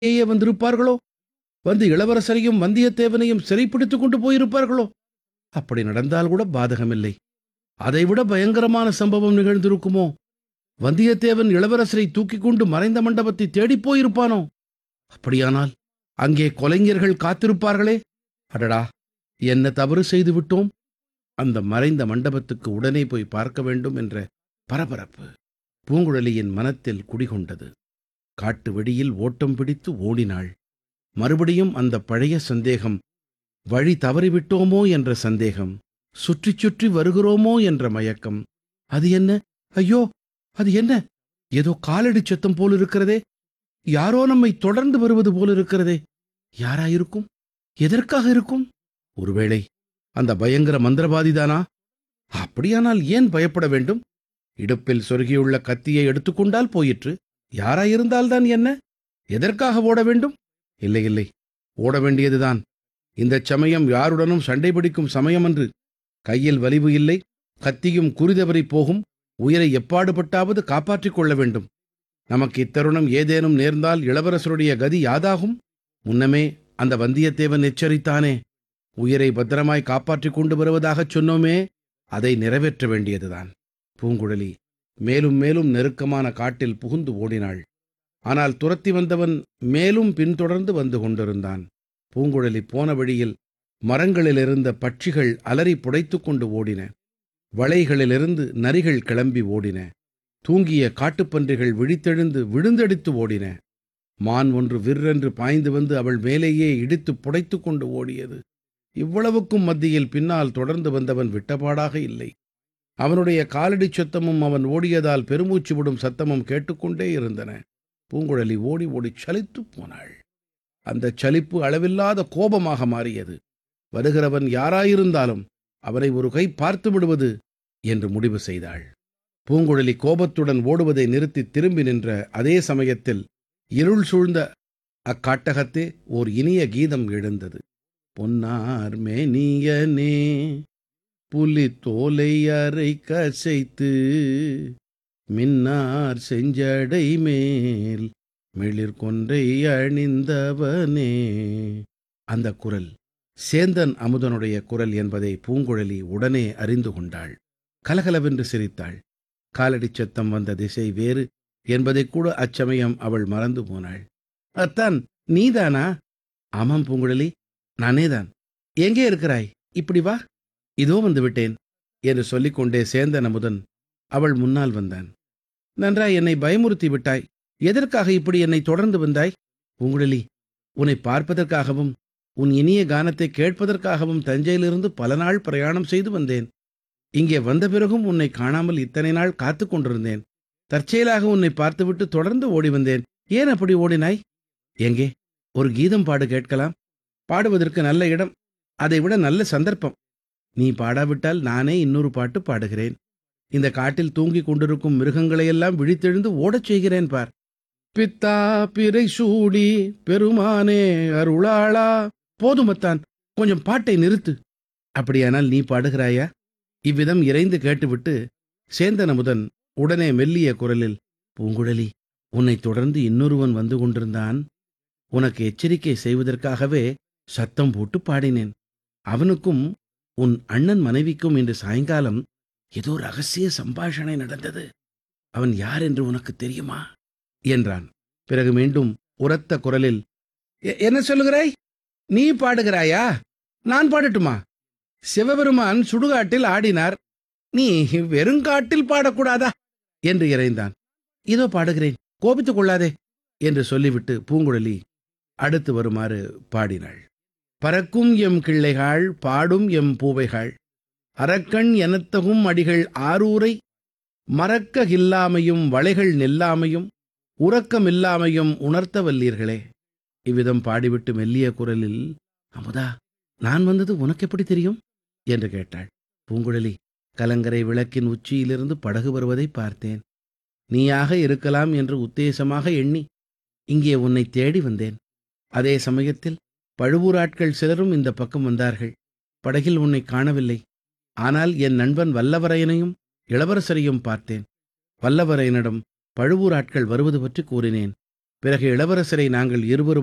ஏயே வந்திருப்பார்களோ வந்து இளவரசரையும் வந்தியத்தேவனையும் சிறைப்பிடித்துக் கொண்டு போயிருப்பார்களோ அப்படி நடந்தால் கூட பாதகமில்லை அதைவிட பயங்கரமான சம்பவம் நிகழ்ந்திருக்குமோ வந்தியத்தேவன் இளவரசரை தூக்கிக் கொண்டு மறைந்த மண்டபத்தை தேடிப் போயிருப்பானோ அப்படியானால் அங்கே கொலைஞர்கள் காத்திருப்பார்களே அடடா என்ன தவறு செய்து விட்டோம் அந்த மறைந்த மண்டபத்துக்கு உடனே போய் பார்க்க வேண்டும் என்ற பரபரப்பு பூங்குழலியின் மனத்தில் குடிகொண்டது காட்டு வெடியில் ஓட்டம் பிடித்து ஓடினாள் மறுபடியும் அந்த பழைய சந்தேகம் வழி தவறிவிட்டோமோ என்ற சந்தேகம் சுற்றி சுற்றி வருகிறோமோ என்ற மயக்கம் அது என்ன ஐயோ அது என்ன ஏதோ காலடி சத்தம் போல் இருக்கிறதே யாரோ நம்மை தொடர்ந்து வருவது போல் இருக்கிறதே யாராயிருக்கும் எதற்காக இருக்கும் ஒருவேளை அந்த பயங்கர மந்திரவாதிதானா அப்படியானால் ஏன் பயப்பட வேண்டும் இடுப்பில் சொருகியுள்ள கத்தியை எடுத்துக்கொண்டால் போயிற்று யாராயிருந்தால்தான் என்ன எதற்காக ஓட வேண்டும் இல்லை இல்லை ஓட வேண்டியதுதான் இந்தச் சமயம் யாருடனும் சண்டை பிடிக்கும் சமயமன்று கையில் வலிவு இல்லை கத்தியும் குறிதவறி போகும் உயிரை எப்பாடுபட்டாவது காப்பாற்றிக் கொள்ள வேண்டும் நமக்கு இத்தருணம் ஏதேனும் நேர்ந்தால் இளவரசருடைய கதி யாதாகும் முன்னமே அந்த வந்தியத்தேவன் எச்சரித்தானே உயிரை பத்திரமாய் காப்பாற்றிக் கொண்டு வருவதாகச் சொன்னோமே அதை நிறைவேற்ற வேண்டியதுதான் பூங்குழலி மேலும் மேலும் நெருக்கமான காட்டில் புகுந்து ஓடினாள் ஆனால் துரத்தி வந்தவன் மேலும் பின்தொடர்ந்து வந்து கொண்டிருந்தான் பூங்குழலி போன வழியில் மரங்களிலிருந்த பட்சிகள் அலறி புடைத்துக் கொண்டு ஓடின வளைகளிலிருந்து நரிகள் கிளம்பி ஓடின தூங்கிய காட்டுப்பன்றிகள் விழித்தெழுந்து விழுந்தடித்து ஓடின மான் ஒன்று விற்றென்று பாய்ந்து வந்து அவள் மேலேயே இடித்து புடைத்துக் கொண்டு ஓடியது இவ்வளவுக்கும் மத்தியில் பின்னால் தொடர்ந்து வந்தவன் விட்டபாடாக இல்லை அவனுடைய காலடிச் சத்தமும் அவன் ஓடியதால் பெருமூச்சு விடும் சத்தமும் கேட்டுக்கொண்டே இருந்தன பூங்குழலி ஓடி ஓடிச் சலித்துப் போனாள் அந்தச் சலிப்பு அளவில்லாத கோபமாக மாறியது வருகிறவன் யாராயிருந்தாலும் அவனை ஒரு கை பார்த்து விடுவது என்று முடிவு செய்தாள் பூங்குழலி கோபத்துடன் ஓடுவதை நிறுத்தி திரும்பி நின்ற அதே சமயத்தில் இருள் சூழ்ந்த அக்காட்டகத்தே ஓர் இனிய கீதம் எழுந்தது பொன்னார் மேனியனே புலி தோலை அரை கசைத்து மின்னார் செஞ்சடை மேல் மிளிர் கொன்றை அணிந்தவனே அந்த குரல் சேந்தன் அமுதனுடைய குரல் என்பதை பூங்குழலி உடனே அறிந்து கொண்டாள் கலகலவென்று சிரித்தாள் காலடிச் சத்தம் வந்த திசை வேறு என்பதைக் கூட அச்சமயம் அவள் மறந்து போனாள் அத்தான் நீதானா ஆமாம் பூங்குழலி நானேதான் எங்கே இருக்கிறாய் இப்படி வா இதோ வந்து விட்டேன் என்று சொல்லிக்கொண்டே சேந்தன் அமுதன் அவள் முன்னால் வந்தான் நன்றாய் என்னை பயமுறுத்தி விட்டாய் எதற்காக இப்படி என்னை தொடர்ந்து வந்தாய் பூங்குழலி உன்னை பார்ப்பதற்காகவும் உன் இனிய கானத்தை கேட்பதற்காகவும் தஞ்சையிலிருந்து பல நாள் பிரயாணம் செய்து வந்தேன் இங்கே வந்த பிறகும் உன்னை காணாமல் இத்தனை நாள் காத்து கொண்டிருந்தேன் தற்செயலாக உன்னை பார்த்துவிட்டு தொடர்ந்து ஓடி வந்தேன் ஏன் அப்படி ஓடினாய் எங்கே ஒரு கீதம் பாடு கேட்கலாம் பாடுவதற்கு நல்ல இடம் அதைவிட நல்ல சந்தர்ப்பம் நீ பாடாவிட்டால் நானே இன்னொரு பாட்டு பாடுகிறேன் இந்த காட்டில் தூங்கிக் கொண்டிருக்கும் மிருகங்களையெல்லாம் விழித்தெழுந்து ஓடச் செய்கிறேன் பார் பித்தா பிறை சூடி பெருமானே அருளாளா போதுமத்தான் கொஞ்சம் பாட்டை நிறுத்து அப்படியானால் நீ பாடுகிறாயா இவ்விதம் இறைந்து கேட்டுவிட்டு சேந்தன் அமுதன் உடனே மெல்லிய குரலில் பூங்குழலி உன்னை தொடர்ந்து இன்னொருவன் வந்து கொண்டிருந்தான் உனக்கு எச்சரிக்கை செய்வதற்காகவே சத்தம் போட்டு பாடினேன் அவனுக்கும் உன் அண்ணன் மனைவிக்கும் இன்று சாயங்காலம் ஏதோ ரகசிய சம்பாஷணை நடந்தது அவன் யார் என்று உனக்கு தெரியுமா என்றான் பிறகு மீண்டும் உரத்த குரலில் "எ- என்ன சொல்லுகிறாய் நீ பாடுகிறாயா நான் பாடட்டுமா சிவபெருமான் சுடுகாட்டில் ஆடினார் நீ வெறுங்காட்டில் பாடக்கூடாதா என்று இறைந்தான் இதோ பாடுகிறேன் கோபித்துக் கொள்ளாதே என்று சொல்லிவிட்டு பூங்குழலி அடுத்து வருமாறு பாடினாள் பறக்கும் எம் கிள்ளைகள் பாடும் எம் பூவைகள் அரக்கண் எனத்தகும் அடிகள் ஆரூரை மறக்க இல்லாமையும் வளைகள் நெல்லாமையும் உறக்கமில்லாமையும் உணர்த்த வல்லீர்களே இவ்விதம் பாடிவிட்டு மெல்லிய குரலில் அமுதா நான் வந்தது உனக்கு எப்படி தெரியும் என்று கேட்டாள் பூங்குழலி கலங்கரை விளக்கின் உச்சியிலிருந்து படகு வருவதை பார்த்தேன் நீயாக இருக்கலாம் என்று உத்தேசமாக எண்ணி இங்கே உன்னை தேடி வந்தேன் அதே சமயத்தில் பழுவூராட்கள் சிலரும் இந்த பக்கம் வந்தார்கள் படகில் உன்னை காணவில்லை ஆனால் என் நண்பன் வல்லவரையனையும் இளவரசரையும் பார்த்தேன் வல்லவரையனிடம் பழுவூராட்கள் வருவது பற்றி கூறினேன் பிறகு இளவரசரை நாங்கள் இருவரும்